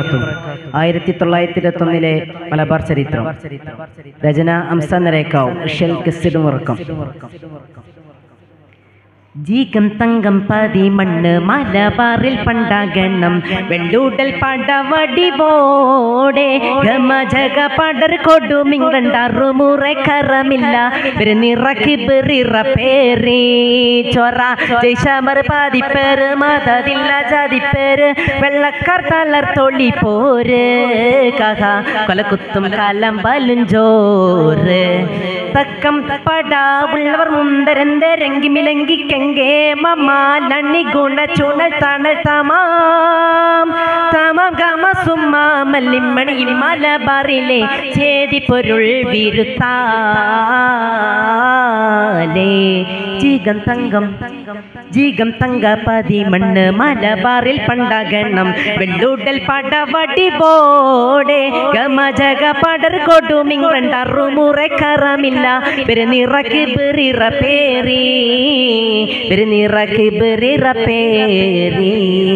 ആയിരത്തി തൊള്ളായിരത്തി ഇരുപത്തി ഒന്നിലെ മലബാർ ചരിത്രം രചന അംസ നരേക്കാവും ഷെൽ ഗസിഡ് മുറക്കം ജീകം തങ്കം പതി മണ്ണ് മലബാറിൽ പണ്ടാകണം വെള്ളൂടൽ പടവടിവോടെ ഗമജക പടർ കൊടുമിങ്ങണ്ടാറു മുറെ കറമില്ല നിറക്കി ബെറിറ പേരി ചൊറ ജയ്ശമർ പാതിപ്പേര് മതതില്ല ജാതിപ്പേര് വെള്ളക്കാർ തളർ തൊള്ളി പോര് കഹ കൊലക്കുത്തും കലം ബലുഞ്ചോറ് തക്കം പടാ ഉള്ളവർ മുന്തരന്തരങ്കി മിലങ്കി കെങ്കേ മമാലണ്ണി ഗുണ ചുണൽ തണൽ തമാം തമാം ഗമ സുമ്മാ മല്ലിമണി മലബാറിലെ ചേതി പൊരുൾ വിരുത്താലേ ജീകം തങ്കം ജീകം തങ്ക പതി മണ്ണ് മലബാറിൽ പണ്ടാകണം വെള്ളൂടൽ പടവടി ബോടെ ഗമജക പടർ കൊടുമിങ്ങണ്ടറു മുറെ കറമില്ല പെരുനിറക്ക് ബെറിറ പേരി പെരുനിറക്ക് ബെറിറ പേരി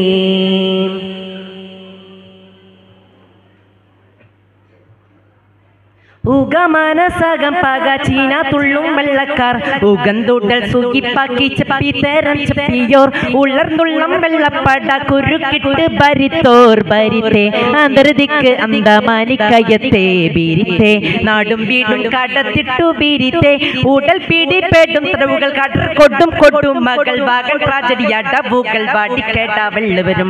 ഉഗമാനസകം പക ചീന തുള്ളും വെള്ളക്കാർ ഉഗന്തുടൽ സുഖിപ്പാക്കി ചപ്പി തരം ചപ്പിയോർ ഉളർന്നുള്ളം വെള്ളപ്പട കുരുക്കിട്ട് ഭരിത്തോർ ഭരിത്തെ അന്തർദിക്ക് അന്തമാനിക്കയത്തെ ബീരിത്തെ നാടും വീടും കടത്തിട്ടു ബീരിത്തെ ഉടൽ പിടിപെടും ത്രവുകൾ കടർ കൊട്ടും കൊട്ടും മകൾ വാകൾ ട്രാജഡിയാട പൂകൾ വാടി കേട്ട വെള്ളവരും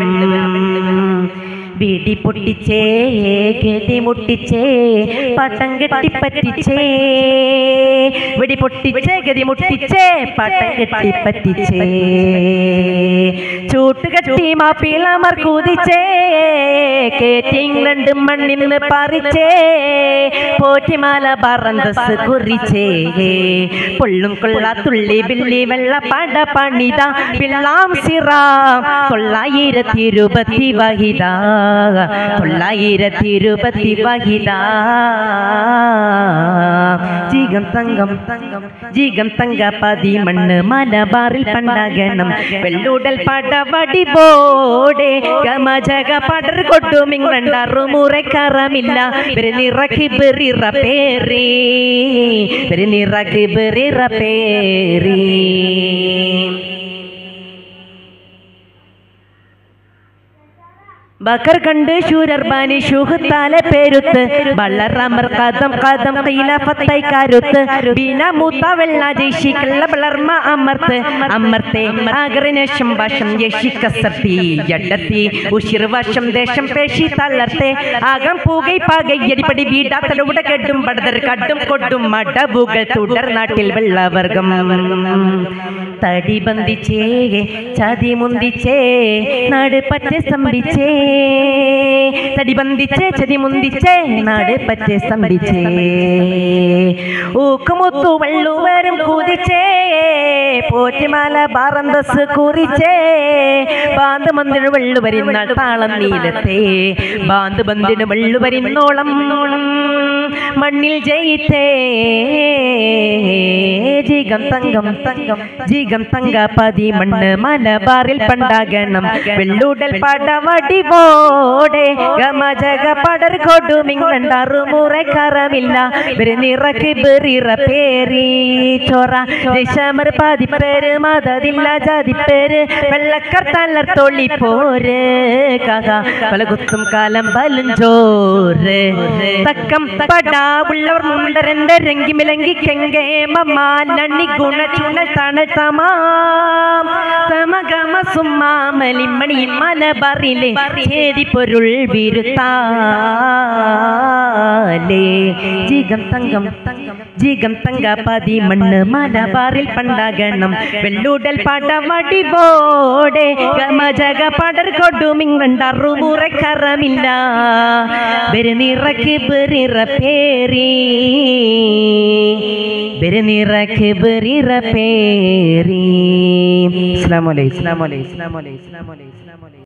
വീടി പൊട്ടിച്ചേ ഗതി മുട്ടിച്ചേ പട്ടം കെട്ടിപ്പറ്റിച്ചേ വെടി പൊട്ടിച്ചേ ഗതി മുട്ടിച്ചേ പട്ടം കെട്ടിപ്പറ്റിച്ചേ ചൂട്ടുകെട്ടി മാപ്പിളമർ കൂതിച്ചേ കേറ്റി ഇംഗ്ലണ്ട് മണ്ണിന്ന് പറിച്ചേ പോറ്റിമാല പറന്തസ് കുറിച്ചേ പൊള്ളും കൊള്ള തുള്ളി ബില്ലി വെള്ള പട പണിത പിള്ളാം സിറാം തൊള്ളായിരത്തി ഇരുപത്തി വഹിത തൊള്ളായിരത്തി ഇരുപത്തി വഹിത ജീകം തങ്കം ജീകം തങ്ക പതി മണ്ണ് മലബാറിൽ പണ്ടാകണം വെള്ളൂടൽ പടവടി ബോടെ ഗമജക പടർ കൊട്ടും ഇങ്ങണ്ടറു മുറെ കറമില്ല പെരുനിറക്കി ബെറിറ പേരി പെരുനിറക്കി ബെറിറ പേരി ബക്കർ കണ്ട് ശൂരർബാനി ഷൂഹത്താലെ പേരുത്ത് ബള്ളറമർ കഥം കഥം ഖിലാഫത്തായി കാരുത്ത് ബീന മൂത്ത വെള്ള ജയിഷിക്കള്ള ബളർമ അമർത്ത് അമർത്തെ ആഗ്രനേശം വശം യഷിക്കസർത്തി ജഡത്തി ഉഷിർ വശം ദേശം പേശി തളർത്തെ ആകം പൂകൈ പാകൈ എടിപ്പടി വീടാത്തലൂടെ കെട്ടും പടതർ കട്ടും കൊട്ടും മടബുകൾ തുടർ നാട്ടിൽ വെള്ളവർഗം തടി ബന്ധിച്ചേ ചതി മുന്തിച്ചേ നാട് പറ്റ സ്തംഭിച്ചേ തടി ബന്ധിച്ചേ ചതി മുന്തിച്ചേ നാട് പറ്റ സ്തംഭിച്ചേ ഊക്കുമുത്തു വള്ളുവരും കൂതിച്ചേ പോറ്റിമാല ബാറന്തസ് കുറിച്ചേ ബാന്ത് മന്ദിര വെള്ളുവരിന്നാൾ താളം നീലത്തെ ബാന്ത് ബന്ധിന് വെള്ളുവരിന്നോളം മണ്ണിൽ ജയിത്തേ ജീകം തങ്കം തങ്കം ജീകം തങ്ക പതി മണ്ണ് മലബാറിൽ പണ്ടാകണം വെള്ളൂടൽ പടവടി ബോടെ ഗമജക പടർ കൊടുമിങ്ങണ്ടറു മുറെ കറമില്ല നിറക്ക് ബെറിറ പേരി ചോറ ദിശമർ പാതിപ്പേര് മതതില്ല ജാതിപ്പേര് വെള്ളക്കർ തള്ളർ തൊള്ളി പോര് കക പലകുത്തും കാലം ബലും ചോറ് തക്കം പടാ ഉള്ളവർ മുണ്ടരന്റെ രംഗി മിലങ്കി കെങ്കേ മമാലണ്ണി ഗുണ ചുണ തണ തമാം തമഗമ സുമ്മാമലിമണി മലബറിലെ ചേരി പൊരുൾ വിരുത്താലേ ജീകം തങ്കം ജീകം തങ്ക പതി മണ്ണ് മലബാറിൽ പണ്ടാകണം വെള്ളൂടൽ പടവടി ബോടെ ഗമജക പടർ കൊടുമിങ്ങണ്ടറു മുറെ കറമില്ല ബെരുനിറക്ക് ബെറിറ പേരി ബെരുനിറക്ക് ബെറിറ പേരി ഇസ്ലാമലൈ ഇസ്ലാമലൈ ഇസ്ലാമലൈ ഇസ്ലാമലൈ ഇസ്ലാമലൈ